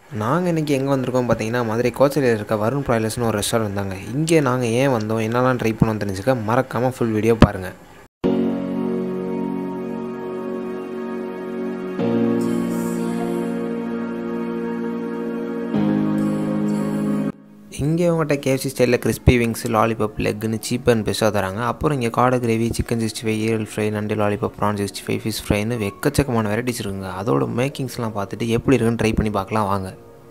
நாங்கள் இன்றைக்கி எங்கே வந்திருக்கோம் பார்த்தீங்கன்னா மதுரை கோச்சலில் இருக்க வருண் ப்ராய்லர்ஸ்னு ஒரு ரெஸ்டாரண்ட் தாங்க இங்கே நாங்கள் ஏன் வந்தோம் என்னெல்லாம் ட்ரை பண்ணோம் தெரிஞ்சுக்க மறக்காமல் ஃபுல் வீடியோ பாருங்கள் இங்கே உங்கள்கிட்ட கேஎஃப்சி ஸ்டைலில் கிறிஸ்பி விங்ஸ் லாலிபாப் லெக்குன்னு சீப் அண்ட் பெஸ்ட்டாக தராங்க அப்புறம் இங்கே காடை கிரேவி சிக்கன் சிக்ஸ்டி ஃபைவ் ஈரல் ஃப்ரை நண்டு lollipop prawn sixty five fish ஃப்ரைன்னு எக்கச்சக்கமான வெரைட்டிஸ் இருக்குங்க அதோட மேக்கிங்ஸ்லாம் பார்த்துட்டு எப்படி இருக்குன்னு ட்ரை பண்ணி பார்க்கலாம் வாங்க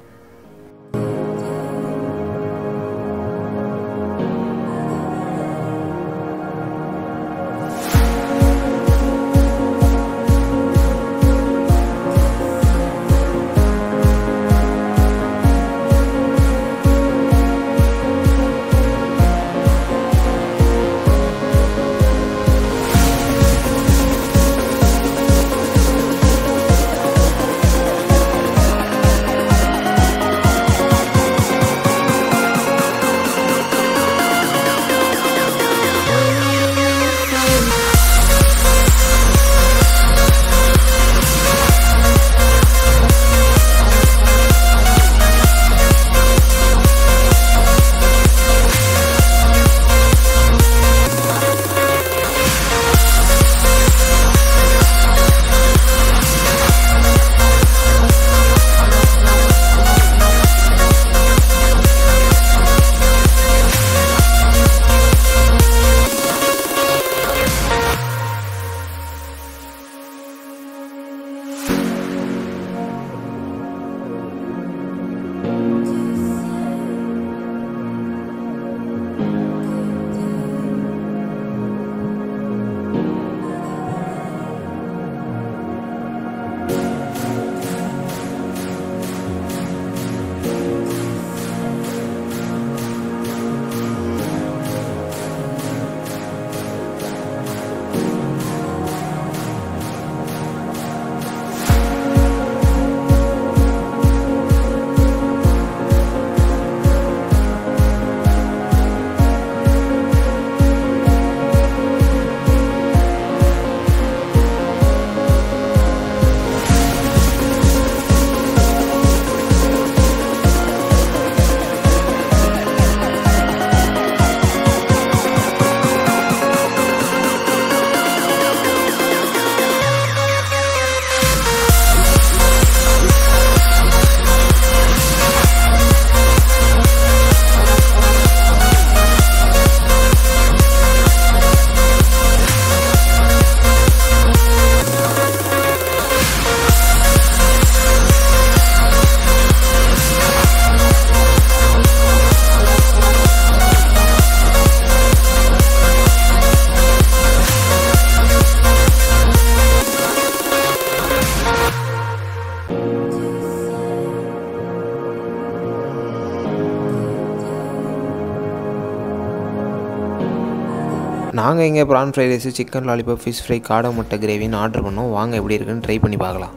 நாங்கள் இங்கே prawn fried rice chicken lollipop fish fry காடை முட்டை கிரேவின்னு ஆர்டர் பண்ணோம் வாங்க எப்படி இருக்குன்னு ட்ரை பண்ணி பார்க்கலாம்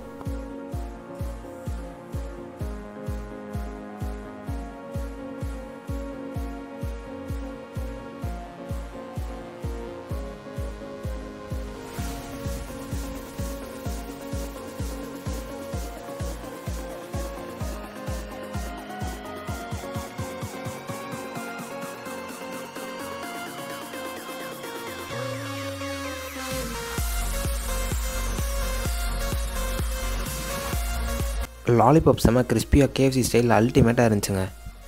லாலிபாப் செம்ம கிறிஸ்பியாக கேஎஃப்சி ஸ்டைலில் அல்டிமேட்டாக இருந்துச்சுங்க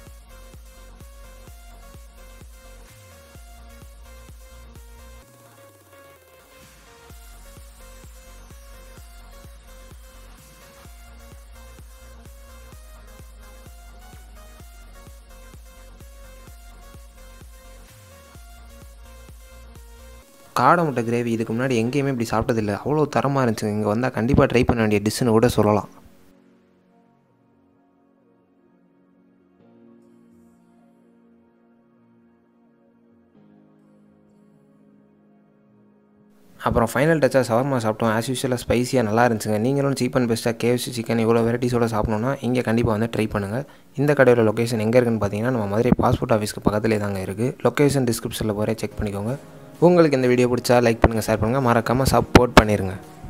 காடை முட்டை கிரேவி இதுக்கு முன்னாடி எங்கேயுமே இப்படி சாப்பிட்டதில்லை அவ்வளோ தரமாக இருந்துச்சுங்க இங்கே வந்தால் கண்டிப்பாக ட்ரை பண்ண வேண்டிய டிஷ்ஷுன்னு கூட சொல்லலாம் அப்புறம் ஃபைனல் டச்சாக சவர்மா சாப்பிட்டோம் ஆஸ் யூஸ்வலாக ஸ்பைசியாக நல்லா இருந்துச்சுங்க நீங்களும் சீப் அண்ட் பெஸ்ட்டாக கேஎஃப்சி சிக்கன் இவ்வளோ வெரைட்டிஸோட சாப்பிடணுன்னா இங்கே கண்டிப்பாக வந்து ட்ரை பண்ணுங்கள் இந்த கடையோட லொக்கேஷன் எங்கே இருக்குன்னு பார்த்தீங்கன்னா நம்ம மதுரை பாஸ்போர்ட் ஆஃபீஸ்க்கு பக்கத்துலேயே தாங்க இருக்குது லொக்கேஷன் டிஸ்கிரிப்ஷனில் போகிறே செக் பண்ணிக்கோங்க உங்களுக்கு இந்த வீடியோ பிடிச்சா லைக் பண்ணுங்கள் ஷேர் பண்ணுங்கள் மறக்காமல் சப்போர்ட் பண்ணிடுங்க